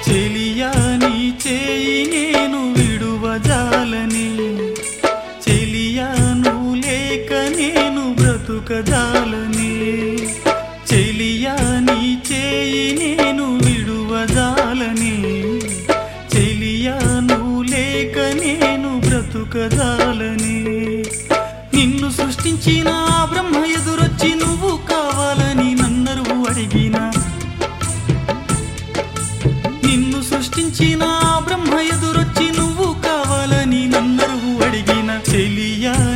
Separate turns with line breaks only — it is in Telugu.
చెలియా నీ చేయి నేను విడువజాలని చెలియా నువ్వు లేక నేను బ్రతుకజాలని చెలియా నీ చేయి నేను విడువజాలని చెలియా నువ్వు లేక నేను బ్రతుకజాలని నిన్ను సృష్టించిన ఆ బ్రహ్మ ఎదురొచ్చి నువ్వు కావాలని నన్నరు అడిగినా నిన్ను సృష్టించిన ఆ బ్రహ్మ ఎదురొచ్చి నువ్వు కావాలని నన్నరు అడిగిన చెలియా